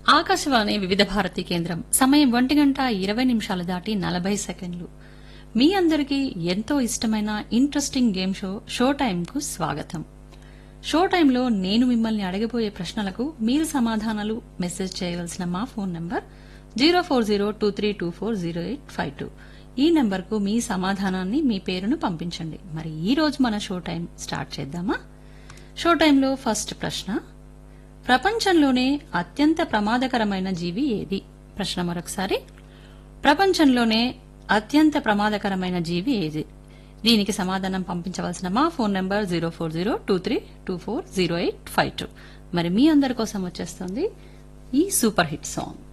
ఆకాశవాణి వివిధ భారతి కేంద్రం సమయం ఒంటి గంట ఇరవై నిమిషాలు దాటి నలభై సెకండ్లు మీ అందరికీ ఎంతో ఇష్టమైన ఇంట్రెస్టింగ్ గేమ్ షో షో టైంకు స్వాగతం షో టైంలో నేను మిమ్మల్ని అడగబోయే ప్రశ్నలకు మీరు సమాధానాలు మెసేజ్ చేయవలసిన మా phone number zero four zero two three two four zero eight five two ఈ నంబర్కు మీ సమాధానాన్ని మీ పేరును పంపించండి మరి ఈ రోజు మన షో టైం స్టార్ట్ చేద్దామా షో టైంలో ఫస్ట్ ప్రశ్న ప్రపంచంలోనే అత్యంత ప్రమాదకరమైన జీవి ఏది ప్రశ్న మరొకసారి ప్రపంచంలోనే అత్యంత ప్రమాదకరమైన జీవి ఏది దీనికి సమాధానం పంపించవలసిన మా phone number zero four zero two three two four zero eight five two మరి మీ అందరి కోసం వచ్చేస్తుంది ఈ సూపర్ హిట్ సాంగ్